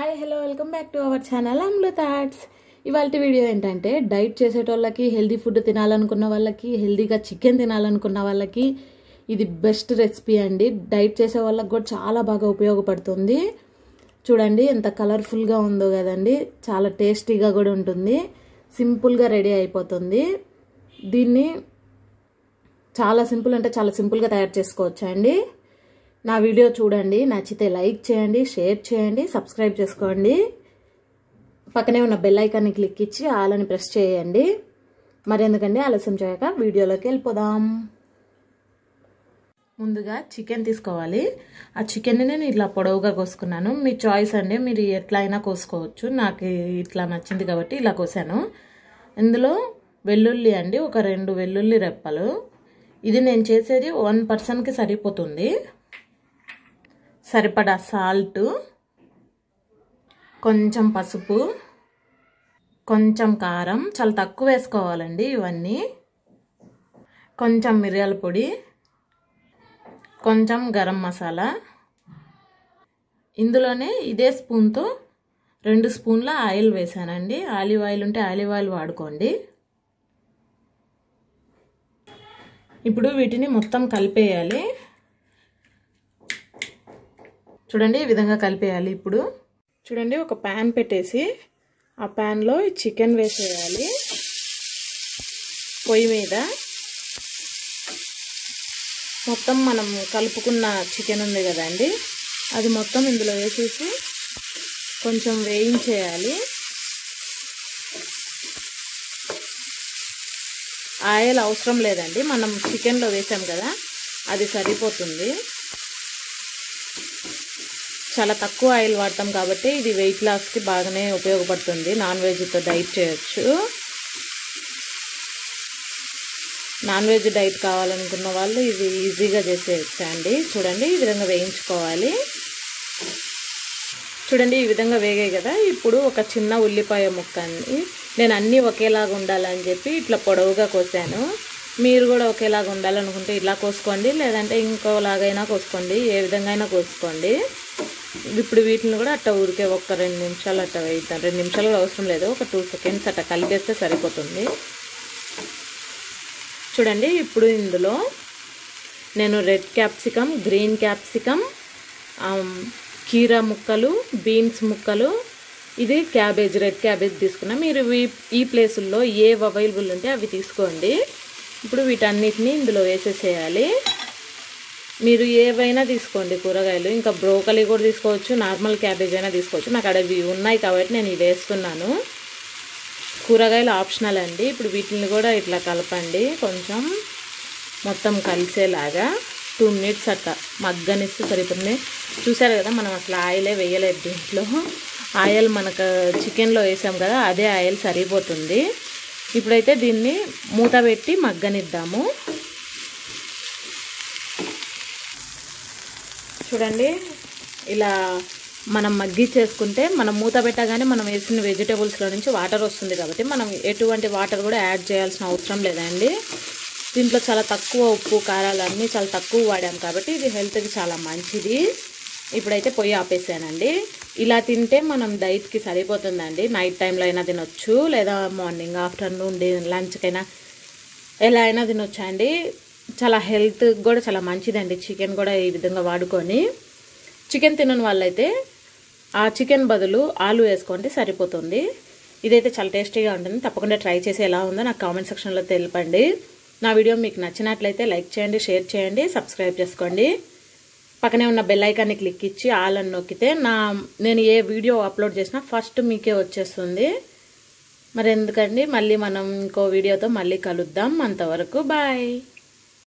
hi hello welcome back to our channel Amlu thoughts ఇవాళ video ఏంటంటే diet చేసేటోళ్ళకి healthy food తినాలనుకున్న వాళ్ళకి హెల్దీగా చికెన్ తినాలనుకున్న వాళ్ళకి ఇది బెస్ట్ రెసిపీ అండి డైట్ చేసే వాళ్ళకి కూడా చాలా బాగా ఉపయోగపడుతుంది చూడండి ఎంత కలర్ఫుల్గా ఉందో కదండి చాలా టేస్టీగా కూడా ఉంటుంది సింపుల్గా రెడీ అయిపోతుంది దీన్ని చాలా సింపుల్ అంటే చాలా సింపుల్గా తయారు చేసుకోవచ్చు అండి నా వీడియో చూడండి నచ్చితే లైక్ చేయండి షేర్ చేయండి సబ్స్క్రైబ్ చేసుకోండి పక్కనే ఉన్న బెల్ ఐకాన్ని క్లిక్ ఇచ్చి ఆలని ప్రెస్ చేయండి మరి ఎందుకండి ఆలస్యం చేయక వీడియోలోకి వెళ్ళిపోదాం ముందుగా చికెన్ తీసుకోవాలి ఆ చికెన్ని నేను ఇట్లా పొడవుగా కోసుకున్నాను మీ చాయిస్ అండి మీరు ఎట్లా అయినా కోసుకోవచ్చు నాకు ఇట్లా నచ్చింది కాబట్టి ఇలా కోసాను ఇందులో వెల్లుల్లి అండి ఒక రెండు వెల్లుల్లి రెప్పలు ఇది నేను చేసేది వన్ పర్సన్కి సరిపోతుంది సరిపడా సాల్ట్ కొంచెం పసుపు కొంచెం కారం చాలా తక్కువ వేసుకోవాలండి ఇవన్నీ కొంచెం మిరియాల పొడి కొంచెం గరం మసాలా ఇందులోనే ఇదే స్పూన్తో రెండు స్పూన్ల ఆయిల్ వేసానండి ఆలివ్ ఆయిల్ ఉంటే ఆలివ్ ఆయిల్ వాడుకోండి ఇప్పుడు వీటిని మొత్తం కలిపేయాలి చూడండి ఈ విధంగా కలిపేయాలి ఇప్పుడు చూడండి ఒక ప్యాన్ పెట్టేసి ఆ ప్యాన్లో చికెన్ వేసేయాలి పొయ్యి మీద మొత్తం మనం కలుపుకున్న చికెన్ ఉంది కదండి అది మొత్తం ఇందులో వేసేసి కొంచెం వేయించేయాలి ఆయిల్ అవసరం లేదండి మనం చికెన్లో వేసాం కదా అది సరిపోతుంది చాలా తక్కువ ఆయిల్ వాడతాం కాబట్టి ఇది వెయిట్ లాస్కి బాగానే ఉపయోగపడుతుంది నాన్ వెజ్తో డైట్ చేయొచ్చు నాన్ వెజ్ డైట్ కావాలనుకున్న వాళ్ళు ఇది ఈజీగా చేసేయచ్చు అండి చూడండి ఈ విధంగా వేయించుకోవాలి చూడండి ఈ విధంగా వేగాయి కదా ఇప్పుడు ఒక చిన్న ఉల్లిపాయ ముక్క అండి నేను అన్నీ ఒకేలాగా ఉండాలని చెప్పి ఇట్లా పొడవుగా కోసాను మీరు కూడా ఒకేలాగా ఉండాలనుకుంటే ఇలా కోసుకోండి లేదంటే ఇంకోలాగైనా కోసుకోండి ఏ విధంగా అయినా కోసుకోండి ఇప్పుడు వీటిని కూడా అట్ట ఊరికే ఒక రెండు నిమిషాలు అట్ట వేయిద్దాం రెండు నిమిషాలు కూడా అవసరం లేదు ఒక టూ సెకండ్స్ అట్ట కలిపేస్తే సరిపోతుంది చూడండి ఇప్పుడు ఇందులో నేను రెడ్ క్యాప్సికమ్ గ్రీన్ క్యాప్సికమ్ కీరా ముక్కలు బీన్స్ ముక్కలు ఇది క్యాబేజ్ రెడ్ క్యాబేజ్ తీసుకున్నా మీరు ఈ ప్లేసుల్లో ఏవి అవైలబుల్ ఉంటే అవి తీసుకోండి ఇప్పుడు వీటన్నిటిని ఇందులో వేసేసేయాలి మీరు ఏవైనా తీసుకోండి కూరగాయలు ఇంకా బ్రోకలీ కూడా తీసుకోవచ్చు నార్మల్ క్యాబేజ్ అయినా తీసుకోవచ్చు నాకు అడవి ఉన్నాయి కాబట్టి నేను ఇవి వేస్తున్నాను కూరగాయలు ఆప్షనల్ అండి ఇప్పుడు వీటిని కూడా ఇట్లా కలపండి కొంచెం మొత్తం కలిసేలాగా టూ మినిట్స్ అట్లా మగ్గనిస్తే సరిపోతుంది చూసారు కదా మనం అసలు ఆయిలే వేయలేదు దీంట్లో ఆయిల్ మనకు చికెన్లో వేసాం కదా అదే ఆయిల్ సరిపోతుంది ఇప్పుడైతే దీన్ని మూత పెట్టి మగ్గనిద్దాము చూడండి ఇలా మనం మగ్గి చేసుకుంటే మనం మూత పెట్టగానే మనం వేసిన వెజిటేబుల్స్లో నుంచి వాటర్ వస్తుంది కాబట్టి మనం ఎటువంటి వాటర్ కూడా యాడ్ చేయాల్సిన అవసరం లేదండి దీంట్లో చాలా తక్కువ ఉప్పు కారాలు అన్నీ చాలా తక్కువ వాడాం కాబట్టి ఇది హెల్త్కి చాలా మంచిది ఇప్పుడైతే పొయ్యి ఆపేసానండి ఇలా తింటే మనం డైట్కి సరిపోతుందండి నైట్ టైంలో అయినా తినొచ్చు లేదా మార్నింగ్ ఆఫ్టర్నూన్ లంచ్కైనా ఎలా అయినా తినొచ్చా అండి చాలా హెల్త్ కూడా చాలా మంచిదండి చికెన్ కూడా ఈ విధంగా వాడుకొని చికెన్ తినని వాళ్ళైతే ఆ చికెన్ బదులు ఆలు వేసుకోండి సరిపోతుంది ఇదైతే చాలా టేస్టీగా ఉంటుంది తప్పకుండా ట్రై చేసి ఎలా ఉందో నాకు కామెంట్ సెక్షన్లో తెలపండి నా వీడియో మీకు నచ్చినట్లయితే లైక్ చేయండి షేర్ చేయండి సబ్స్క్రైబ్ చేసుకోండి పక్కనే ఉన్న బెల్ ఐకాన్ని క్లిక్ ఇచ్చి ఆల్ అని నొక్కితే నా నేను ఏ వీడియో అప్లోడ్ చేసినా ఫస్ట్ మీకే వచ్చేస్తుంది మరి ఎందుకండి మళ్ళీ మనం ఇంకో వీడియోతో మళ్ళీ కలుద్దాం అంతవరకు బాయ్